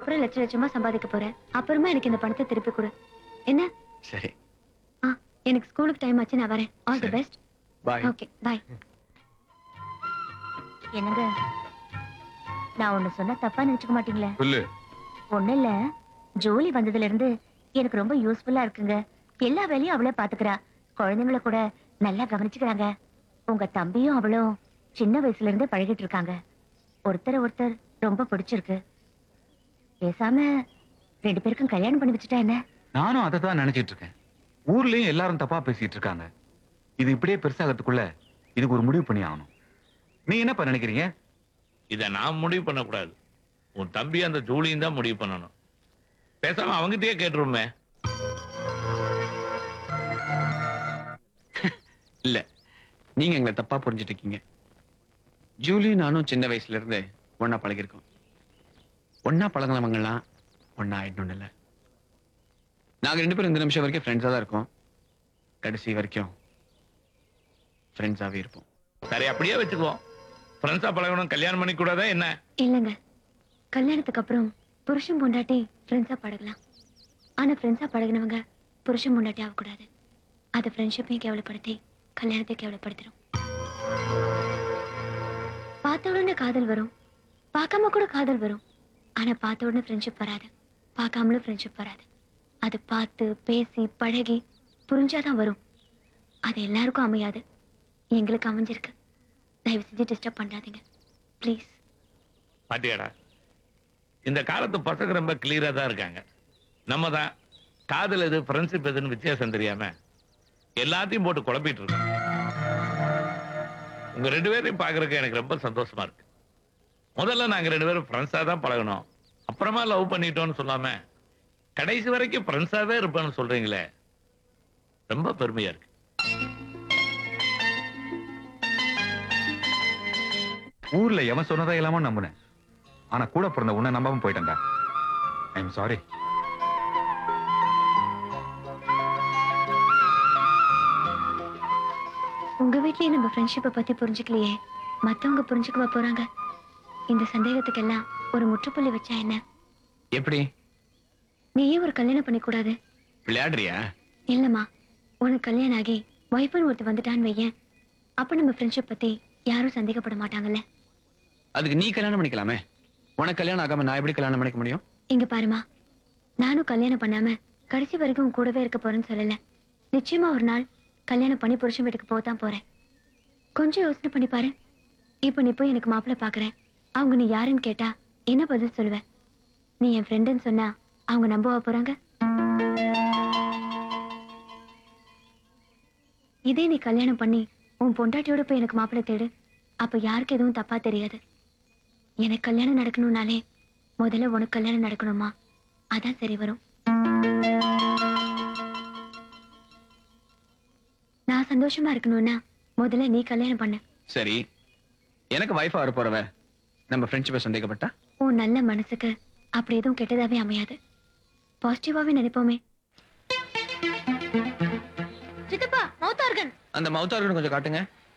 அப்புறம் லட்ச லட்சமா சம்பாதிக்க போறேன் அப்புறமா எனக்கு இந்த பணத்தை திருப்பி கொடு என்ன சரி ஆ எனக்கு ஸ்கூலுக்கு டைம் ஆச்சு நான் வரேன் ஆல் தி சரி. பெஸ்ட் பாய் ஓகே பாய் என்னங்க நான் ஒண்ணு சொன்னா தப்பா நினைச்சுக்க மாட்டீங்களே சொல்லு ஒண்ணு இல்ல ஜோலி வந்ததுல இருந்து எனக்கு ரொம்ப யூஸ்ஃபுல்லா இருக்குங்க எல்லா வேலையும் அவளே பாத்துக்கிறா குழந்தைங்கள கூட நல்லா கவனிச்சுக்கிறாங்க உங்க தம்பியும் அவளும் சின்ன வயசுல இருந்தே பழகிட்டு இருக்காங்க ஒருத்தர் ஒருத்தர் ரொம்ப பிடிச்சிருக்கு பேசாம ரெண்டு பேருக்கும் கல்யாணம் பண்ணி வச்சுட்டா என்ன நானும் அதை தான் நினைச்சிட்டு இருக்கேன் ஊர்லயும் எல்லாரும் தப்பா பேசிட்டு இருக்காங்க இது இப்படியே பெருசாகிறதுக்குள்ள இதுக்கு ஒரு முடிவு பண்ணி ஆகணும் நீ என்னப்பா நினைக்கிறீங்க இதை நான் முடிவு பண்ணக்கூடாது உன் தம்பி அந்த ஜூலியும் தான் முடிவு பண்ணணும் பேசாம அவங்கிட்டயே கேட்டுருமே இல்ல நீங்க எங்களை தப்பா புரிஞ்சுட்டு இருக்கீங்க ஜூலி நானும் சின்ன வயசுல இருந்து ஒன்னா பழகிருக்கோம் ஒன்னா பழகினவங்கலாம் ஒன்னா ஆயிடணும் இல்ல நாங்க ரெண்டு பேரும் இந்த நிமிஷம் வரைக்கும் ஃப்ரெண்ட்ஸா தான் இருக்கோம் கடைசி வரைக்கும் ஃப்ரெண்ட்ஸாவே இருப்போம் சரி அப்படியே வச்சுக்குவோம் ஃப்ரெண்ட்ஸா பழகணும் கல்யாணம் பண்ணி கூடாதா என்ன இல்லங்க கல்யாணத்துக்கு அப்புறம் புருஷன் பொண்டாட்டி ஃப்ரெண்ட்ஸா பழகலாம் ஆனா ஃப்ரெண்ட்ஸா பழகினவங்க புருஷன் பொண்டாட்டி ஆகக்கூடாது அது ஃப்ரெண்ட்ஷிப்பையும் கேவலப்படுத்தி கல்யாணத்தை கேவலப்படுத்திடும் பார்த்த உடனே காதல் வரும் பார்க்காம கூட காதல் வரும் ஆனா பார்த்த உடனே ஃப்ரெண்ட்ஷிப் வராது பார்க்காமலும் ஃப்ரெண்ட்ஷிப் வராது அது பார்த்து பேசி பழகி புரிஞ்சாதான் வரும் அது எல்லாருக்கும் அமையாது எங்களுக்கு அமைஞ்சிருக்கு தயவு செஞ்சு டிஸ்டர்ப் பண்ணாதீங்க ப்ளீஸ் பாட்டியாடா இந்த காலத்து பசங்க ரொம்ப கிளியரா தான் இருக்காங்க நம்ம தான் காதல் எது ஃப்ரெண்ட்ஷிப் எதுன்னு வித்தியாசம் தெரியாம எல்லாத்தையும் போட்டு குழப்பிட்டு இருக்கோம் உங்க ரெண்டு பேரையும் பாக்குறதுக்கு எனக்கு ரொம்ப சந்தோஷமா இருக்கு முதல்ல நாங்க ரெண்டு பேரும் ஃப்ரெண்ட்ஸா தான் பழகணும் அப்புறமா லவ் பண்ணிட்டோம்னு சொல்லாம கடைசி வரைக்கும் ஃப்ரெண்ட்ஸாவே இருப்பேன்னு சொல்றீங்களே ரொம்ப பெருமையா இருக்கு ஊர்ல எவன் சொன்னதா இல்லாம நம்புனேன் ஆனா கூட பிறந்த உன்னை நம்பாம போயிட்டேன்டா ஐ எம் சாரி உங்க வீட்லயே நம்ம ஃப்ரெண்ட்ஷிப்பை பத்தி புரிஞ்சுக்கலையே மத்தவங்க புரிஞ்சுக்கவா போறாங்க இந்த சந்தேகத்துக்கெல்லாம் ஒரு முற்றுப்புள்ளி வச்சா என்ன எப்படி நீயே ஒரு கல்யாணம் பண்ணி கூடாது விளையாடுறியா இல்லம்மா உனக்கு கல்யாணம் ஆகி ஒய்ஃப்னு ஒருத்தர் வந்துட்டான்னு வையேன் அப்ப நம்ம ஃப்ரெண்ட்ஷிப் பத்தி யாரும் சந்தேகப்பட மாட்டாங்கல்ல அதுக்கு நீ கல்யாணம் பண்ணிக்கலாமே உனக்கு கல்யாணம் ஆகாம நான் எப்படி கல்யாணம் பண்ணிக்க முடியும் இங்க பாருமா நானும் கல்யாணம் பண்ணாம கடைசி வரைக்கும் உன் கூடவே இருக்க போறேன்னு சொல்லல நிச்சயமா ஒரு நாள் கல்யாணம் பண்ணி புருஷன் வீட்டுக்கு போகத்தான் போறேன் கொஞ்சம் யோசனை பண்ணி பாரு இப்போ நீ போய் எனக்கு மாப்பிள்ளை பாக்குறேன் அவங்க நீ யாருன்னு கேட்டா என்ன பதில் சொல்லுவ நீ என் ஃப்ரெண்டுன்னு சொன்னா அவங்க நம்பவா போறாங்க இதே நீ கல்யாணம் பண்ணி உன் பொண்டாட்டியோட போய் எனக்கு மாப்பிள்ளை தேடு அப்ப யாருக்கு எதுவும் தப்பா தெரியாது எனக்கு கல்யாணம் நடக்கணும்னாலே முதல்ல உனக்கு கல்யாணம் நடக்கணுமா அதான் சரி வரும் நான் சந்தோஷமா இருக்கணும்னா முதல்ல நீ கல்யாணம் பண்ணு சரி எனக்கு வைஃபா வர போறவ நம்ம ஃப்ரெண்ட்ஷிப்பை சந்தேகப்பட்டா உன் நல்ல மனசுக்கு அப்படி எதுவும் கெட்டதாவே அமையாது பாசிட்டிவாவே நினைப்போமே சித்தப்பா மௌத்தார்கன் அந்த மவுத்தார்கன் கொஞ்சம் காட்டுங்க